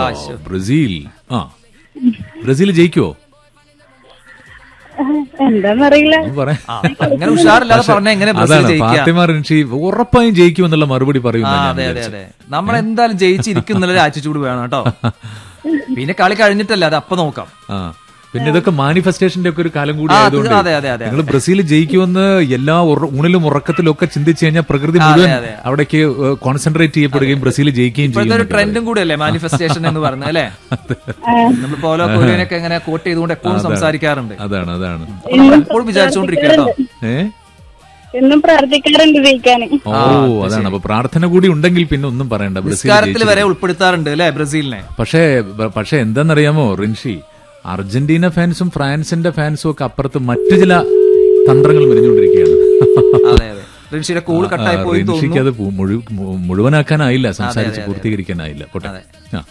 Brazil ആ Brazil ജയിക്കുവോ എന്താന്നറിയില്ല ഒന്ന് പറയാം ആ, അങ്ങനെ ഉഷാറില്ലാതെ പറഞ്ഞ എങ്ങനെ ബ്രസീൽ അതാണ് ജയിക്കുക ഫാത്തിമ റിൻഷി ഉറപ്പായും ജയിക്കുമെന്നുള്ള മറുപടി ആ പറയുന്ന അതെ അതെ അതെ നമ്മൾ എന്തായാലും ജയിച്ചിരിക്കും എന്നുള്ളൊരു ആറ്റിറ്റ്യൂഡ് വേണം കേട്ടോ പിന്നെ കളി കഴിഞ്ഞിട്ടല്ല അത് അപ്പൊ നോക്കാം ആ പിന്നെ ഇതൊക്കെ മാനിഫെസ്റ്റേഷന്റെ ഒക്കെ ഒരു കാലം കൂടി ആ, അത് ആയതുകൊണ്ട് അതെ, അതെ, അതെ. നിങ്ങൾ ബ്രസീൽ ജയിക്കുമെന്ന് എല്ലാ ഉറ- ഊണിലും ഉറക്കത്തിലും ഒക്കെ ചിന്തിച്ചു കഴിഞ്ഞാൽ പ്രകൃതി അതെ, മുഴുവൻ അതെ. അവിടേക്ക് കോൺസെൻട്രേറ്റ് ചെയ്യപ്പെടുകയും ബ്രസീൽ ജയിക്കുകയും ഇപ്പോഴത്തെ ചെയ്യും ഒരു ട്രെൻഡും കൂടെ അല്ലേ മാനിഫെസ്റ്റേഷൻ എന്ന് പറയുന്നത് അല്ലേ നമ്മൾ പോലോ കൊറിയനൊക്കെ എങ്ങനെ കോട്ട് ചെയ്തുകൊണ്ട് എപ്പോഴും സംസാരിക്കാറുണ്ട് അതാണ് അതാണ് നമ്മൾ എപ്പോഴും വിചാരിച്ചുകൊണ്ടിരിക്കുക കേട്ടോ ഏ എന്നും പ്രാർത്ഥിക്കാറുണ്ട് ജയിക്കാന് ഓ അതാണ് അപ്പൊ പ്രാർത്ഥന കൂടി ഉണ്ടെങ്കിൽ പിന്നെ ഒന്നും പറയണ്ട ബ്രസീൽ നിസ്കാരത്തിൽ ജയിച്ചു. വരെ ഉൾപ്പെടുത്താറുണ്ട് അല്ലേ ബ്രസീലിനെ പക്ഷേ ബ- പക്ഷേ എന്താണെന്നറിയാമോ റിൻഷി അർജന്റീന ഫാൻസും ഫ്രാൻസിന്റെ ഫാൻസും ഒക്കെ അപ്പുറത്ത് മറ്റു ചില തന്ത്രങ്ങൾ മെനഞ്ഞുകൊണ്ടിരിക്കുകയാണ് അതെ അതെ റിൻഷിയുടെ കൂള് കട്ടായി പോയി റിൻഷിക്ക് തോന്നുന്നു അത് പു- മുഴു- മു- മുഴുവനാക്കാനായില്ല സംസാരിച്ച് പൂർത്തീകരിക്കാനായില്ല പോട്ടെ ആ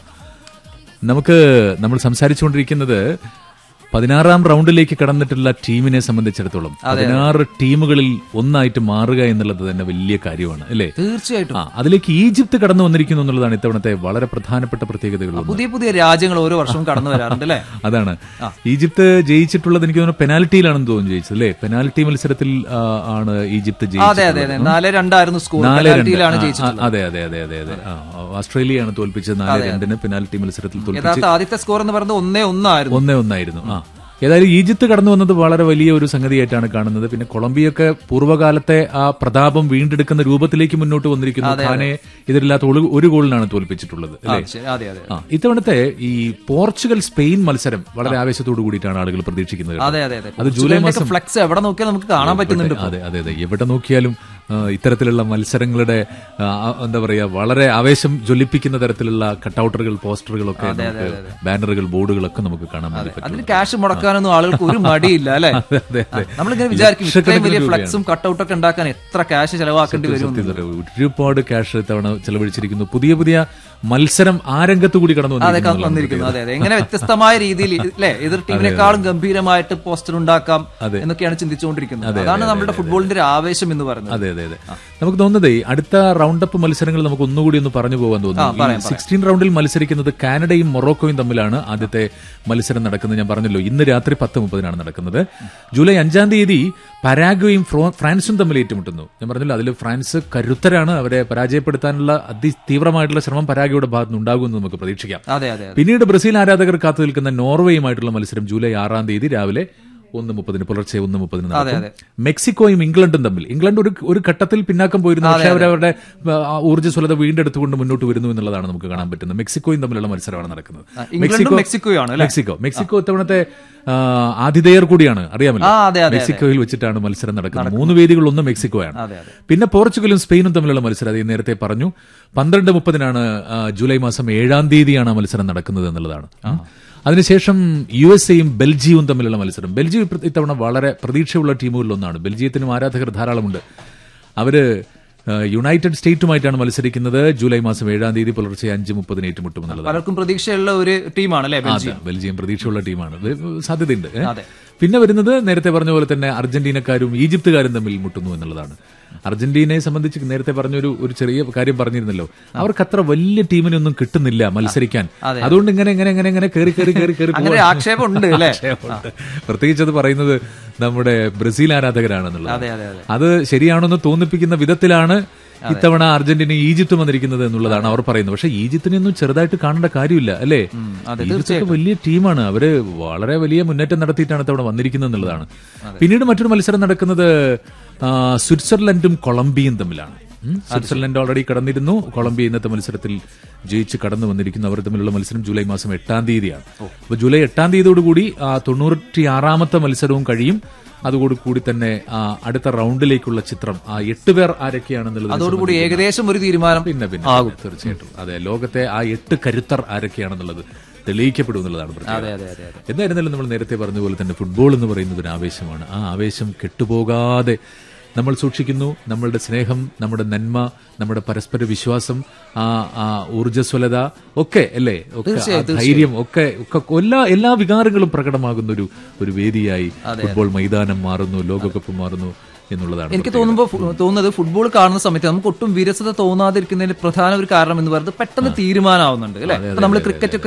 നമുക്ക് നമ്മൾ സംസാരിച്ചുകൊണ്ടിരിക്കുന്നത് പതിനാറാം റൗണ്ടിലേക്ക് കടന്നിട്ടുള്ള ടീമിനെ സംബന്ധിച്ചിടത്തോളം പതിനാറ് ടീമുകളിൽ ഒന്നായിട്ട് മാറുക എന്നുള്ളത് തന്നെ വലിയ കാര്യമാണ് അല്ലേ തീർച്ചയായിട്ടും ആ അതിലേക്ക് ഈജിപ്ത് കടന്നു വന്നിരിക്കുന്നു എന്നുള്ളതാണ് ഇത്തവണത്തെ വളരെ പ്രധാനപ്പെട്ട പ്രത്യേകതകൾ പുതിയ പുതിയ രാജ്യങ്ങൾ ഓരോ വർഷവും കടന്നു വരാറുണ്ട് അല്ലേ അതാണ് ഈജിപ്ത് ജയിച്ചിട്ടുള്ളത് എനിക്ക് തോന്നുന്നു പെനാൽറ്റിയിലാണെന്ന് തോന്നുന്നു ജയിച്ചത് അല്ലേ പെനാൽറ്റി മത്സരത്തിൽ ആ, ആണ് ഈജിപ്ത് അതെ അതെ ജയിച്ചത് അതെ നാല് രണ്ടായിരുന്നു സ്കോർ നാല് രണ്ട് പെനാൽറ്റിയിലാണ് ആ, ജയിച്ചിട്ടുള്ളത് അതെ അതെ അതെ അതെ അതെ ആ, ഓസ്ട്രേലിയയാണ് തോൽപ്പിച്ചത് നാല് രണ്ടിന് പെനാൽറ്റി മത്സരത്തിൽ തോൽപ്പിച്ച് യഥാർത്ഥ ആദ്യത്തെ സ്കോർ എന്ന് പറയുന്നത് ഒന്നേ ഒന്നായിരുന്നു ഒന്നേ ഒന്നായിരുന്നു ആ ഏതായാലും ഈജിപ്ത് കടന്നു വന്നത് വളരെ വലിയ ഒരു സംഗതിയായിട്ടാണ് കാണുന്നത് പിന്നെ കൊളംബിയൊക്കെ പൂർവ്വകാലത്തെ ആ പ്രതാപം വീണ്ടെടുക്കുന്ന രൂപത്തിലേക്ക് മുന്നോട്ട് വന്നിരിക്കുന്നു ഖാനെ എതിരില്ലാത്ത ഒരു- ഒരു ഗോളിനാണ് തോൽപ്പിച്ചിട്ടുള്ളത് അല്ലേ ശരി, അതെ അതെ ആ ഇത്തവണത്തെ ഈ പോർച്ചുഗൽ സ്പെയിൻ മത്സരം വളരെ ആവേശത്തോടു കൂടിയിട്ടാണ് ആളുകൾ പ്രതീക്ഷിക്കുന്നത് കേട്ടോ. അതെ അതെ അതെ അത് ജൂലൈ മാസം ഫ്ലെക്സ് എവിടെ നോക്കിയാൽ നമുക്ക് കാണാൻ പറ്റുന്നുണ്ട് ഇപ്പൊ. അതെ അതെ അതെ എവിടെ നോക്കിയാലും ആ, ഇത്തരത്തിലുള്ള മത്സരങ്ങളുടെ ആ, ആ, എന്താ പറയാ വളരെ ആവേശം ജ്വലിപ്പിക്കുന്ന തരത്തിലുള്ള കട്ടൗട്ടറുകൾ പോസ്റ്ററുകളൊക്കെ നമുക്ക് ബാനറുകൾ ബോർഡുകളൊക്കെ നമുക്ക് കാണാൻ വേണ്ടി പറ്റും അതിന് ക്യാഷ് മുടക്കാനൊന്നും ആളുകൾക്ക് ഒരു മടിയില്ല അല്ലേ അതെ, അതെ. നമ്മളിങ്ങനെ വിചാരിക്കും ഇത്രയും ലക്ഷക്കണക്കിന് വലിയ രൂപയാണ്. ഫ്ലെക്സും കട്ടൗട്ട് ഒക്കെ ഉണ്ടാക്കാൻ എത്ര ക്യാഷ് ചെലവാക്കേണ്ടി വരും എന്ന്. സത്യത്തിൽ ഒരുപാട് ക്യാഷ് ഇത്തവണ ചെലവഴിച്ചിരിക്കുന്നു പുതിയ പുതിയ മത്സരം ആ രംഗത്ത് കൂടി കടന്നു അതെ വന്നിരിക്കുന്നു വന്നിരിക്കുന്നു അതെ അതെ എങ്ങനെ വ്യത്യസ്തമായ രീതിയിൽ അല്ലെ എതിർ ടീമിനേക്കാളും ഗംഭീരമായിട്ട് പോസ്റ്റർ ഉണ്ടാക്കാം എന്നൊക്കെയാണ് ചിന്തിച്ചുകൊണ്ടിരിക്കുന്നത് അതാണ് നമ്മുടെ ഫുട്ബോളിന്റെ ഒരു ആവേശം എന്ന് പറയുന്നത് അതെ അതെ അതെ നമുക്ക് തോന്നുന്നത് അടുത്ത റൗണ്ട് അപ്പ് മത്സരങ്ങൾ നമുക്ക് ഒന്നുകൂടി ഒന്ന് പറഞ്ഞു പോകാൻ തോന്നുന്നു സിക്സ്റ്റീൻ റൗണ്ടിൽ മത്സരിക്കുന്നത് കാനഡയും മൊറോക്കോയും തമ്മിലാണ് ആദ്യത്തെ മത്സരം നടക്കുന്നത് ഞാൻ പറഞ്ഞല്ലോ ഇന്ന് രാത്രി പത്ത് മുപ്പതിനാണ് നടക്കുന്നത് ജൂലൈ അഞ്ചാം തീയതി പരാഗ്വയും ഫ്രോ- ഫ്രാൻസും തമ്മിൽ ഏറ്റുമുട്ടുന്നു ഞാൻ പറഞ്ഞല്ലോ അതിൽ ഫ്രാൻസ് കരുത്തരാണ് അവരെ പരാജയപ്പെടുത്താനുള്ള അതിതീവ്രമായിട്ടുള്ള ശ്രമം പരാഗ്വയുടെ ഭാഗത്ത് നിന്ന് ഉണ്ടാകുമെന്ന് നമുക്ക് പ്രതീക്ഷിക്കാം അതെ അതെ അതെ പിന്നീട് ബ്രസീൽ ആരാധകർ കാത്തു നിൽക്കുന്ന നോർവേയുമായിട്ടുള്ള മത്സരം ജൂലൈ ആറാം തീയതി രാവിലെ ഒന്ന് മുപ്പതിന് പുലർച്ചെ ഒന്ന് മുപ്പതിന് നടക്കും മെക്സിക്കോയും ഇംഗ്ലണ്ടും തമ്മിൽ ഇംഗ്ലണ്ട് ഒരു ഒരു ഘട്ടത്തിൽ പിന്നാക്കം പോയിരുന്നു പക്ഷേ അവരവരുടെ ആ, ഊർജ്ജസ്വലത വീണ്ടെടുത്തുകൊണ്ട് മുന്നോട്ട് വരുന്നു എന്നുള്ളതാണ് നമുക്ക് കാണാൻ പറ്റുന്നത് മെക്സിക്കോയും തമ്മിലുള്ള മത്സരമാണ് നടക്കുന്നത് ഇംഗ്ലണ്ടും മെക്സിക്കോയും ആണ് അല്ലേ മെക്സിക്കോ മെക്സിക്കോ ഇത്തവണത്തെ ആ, ആതിഥേയർ കൂടിയാണ് അറിയാമല്ലോ ആ, അതെ, അതെ, മെക്സിക്കോയിൽ വെച്ചിട്ടാണ് മത്സരം നടക്കുന്നത് മൂന്ന് വേദികൾ ഒന്ന് മെക്സിക്കോയാണ് അതെ, അതെ. പിന്നെ പോർച്ചുഗലും സ്പെയിനും തമ്മിലുള്ള മത്സരം അത് ഞാൻ നേരത്തെ പറഞ്ഞു പന്ത്രണ്ട് മുപ്പതിനാണ് ആ, ജൂലൈ മാസം ഏഴാം തീയതിയാണ് ആ മത്സരം നടക്കുന്നത് എന്നുള്ളതാണ് ഉം. അതിനുശേഷം യു എസ് എയും ബെൽജിയവും തമ്മിലുള്ള മത്സരം ബെൽജിയം ഇപ്പ- ഇത്തവണ വളരെ പ്രതീക്ഷയുള്ള ടീമുകളിലൊന്നാണ് ബെൽജിയത്തിനും ആരാധകർ ധാരാളമുണ്ട് അവര് ആ, യുണൈറ്റഡ് സ്റ്റേറ്റുമായിട്ടാണ് മത്സരിക്കുന്നത് ജൂലൈ മാസം ഏഴാം തീയതി പുലർച്ചെ അഞ്ച് മുപ്പതിന് ഏറ്റുമുട്ടുമെന്നുള്ളത് പലർക്കും പ്രതീക്ഷയുള്ള ഒരു ടീമാണ് അല്ലേ ബെൽജിയം അതെ, ബെൽജിയം പ്രതീക്ഷയുള്ള ടീമാണ് വെ- സാധ്യതയുണ്ട് ഏ? അതെ. പിന്നെ വരുന്നത് നേരത്തെ പറഞ്ഞ പോലെ തന്നെ അർജന്റീനക്കാരും ഈജിപ്തുകാരും തമ്മിൽ മുട്ടുന്നു എന്നുള്ളതാണ് അർജന്റീനയെ സംബന്ധിച്ച് നേരത്തെ പറഞ്ഞൊരു ഒരു ചെറിയ കാര്യം പറഞ്ഞിരുന്നല്ലോ അവർക്ക് അത്ര വലിയ ടീമിനൊന്നും കിട്ടുന്നില്ല മത്സരിക്കാൻ അതുകൊണ്ട് ഇങ്ങനെ ഇങ്ങനെ ഇങ്ങനെ ഇങ്ങനെ കയറി കയറി കയറി കയറി അങ്ങനെ ഒരു ആക്ഷേപം ഉണ്ട് അല്ലേ ആക്ഷേപമുണ്ട്. പ്രത്യേകിച്ച് അത് പറയുന്നത് നമ്മുടെ ബ്രസീൽ ആരാധകരാണെന്നുള്ളത് അതെ അതെ അതെ അത് ശരിയാണെന്ന് തോന്നിപ്പിക്കുന്ന വിധത്തിലാണ് ഇത്തവണ അർജന്റീന ഈജിപ്ത് വന്നിരിക്കുന്നത് എന്നുള്ളതാണ് അവർ പറയുന്നത് പക്ഷെ ഈജിപ്തിനെയൊന്നും ചെറുതായിട്ട് കാണേണ്ട കാര്യമില്ല അല്ലേ അതെ, ഈജിപ്ത് ഒക്കെ വലിയ ടീമാണ് അവര് വളരെ വലിയ മുന്നേറ്റം നടത്തിയിട്ടാണ് ഇത്തവണ വന്നിരിക്കുന്നത് എന്നുള്ളതാണ് പിന്നീട് മറ്റൊരു മത്സരം നടക്കുന്നത് ആ, സ്വിറ്റ്സർലൻഡും കൊളംബിയയും തമ്മിലാണ് ഉം. സ്വിറ്റ്സർലൻഡ് ഓൾറെഡി കടന്നിരുന്നു കൊളംബിയ ഇന്നത്തെ മത്സരത്തിൽ ജയിച്ച് കടന്നു വന്നിരിക്കുന്നു അവർ തമ്മിലുള്ള മത്സരം ജൂലൈ മാസം എട്ടാം തീയതിയാണ് അപ്പൊ ജൂലൈ എട്ടാം തീയതിയോടുകൂടി ആ തൊണ്ണൂറ്റി ആറാമത്തെ മത്സരവും കഴിയും അതോടുകൂടി തന്നെ ആ, അടുത്ത റൗണ്ടിലേക്കുള്ള ചിത്രം ആ എട്ട് പേർ ആരൊക്കെയാണെന്നുള്ളത് അതോടുകൂടി ഏകദേശം ഒരു തീരുമാനം പിന്നെ പിന്നെ തീർച്ചയായിട്ടും അതെ ലോകത്തെ ആ എട്ട് കരുത്തർ ആരൊക്കെയാണെന്നുള്ളത് തെളിയിക്കപ്പെടും എന്നുള്ളതാണ് പ്രത്യേകത. അതെ അതെ അതെ അതെ എന്തായിരുന്നാലും നമ്മൾ നേരത്തെ പറഞ്ഞ പോലെ തന്നെ ഫുട്ബോൾ എന്ന് പറയുന്നത് ഒരു ആവേശമാണ് ആ ആവേശം കെട്ടുപോകാതെ നമ്മൾ സൂക്ഷിക്കുന്നു നമ്മളുടെ സ്നേഹം നമ്മുടെ നന്മ നമ്മുടെ പരസ്പര വിശ്വാസം ആ ആ ഊർജ്ജസ്വലത ഒക്കെ അല്ലേ ഒക്കെ ആ ധൈര്യം ഒക്കെ ഒക്കെ എല്ലാ എല്ലാ വികാരങ്ങളും പ്രകടമാകുന്ന ഒരു ഒരു വേദിയായി ഫുട്ബോൾ മൈതാനം മാറുന്നു ലോകകപ്പ് മാറുന്നു എന്നുള്ളതാണ് എനിക്ക് തോന്നുമ്പോൾ ഫു- തോന്നുന്നത് ഫുട്ബോൾ കാണുന്ന സമയത്ത് നമുക്ക് ഒട്ടും വിരസത തോന്നാതിരിക്കുന്നതിന് പ്രധാന ഒരു കാരണം എന്ന് പറയുന്നത് പെട്ടെന്ന് തീരുമാനമാവുന്നുണ്ട് അല്ലെ നമ്മൾ ക്രിക്കറ്റ്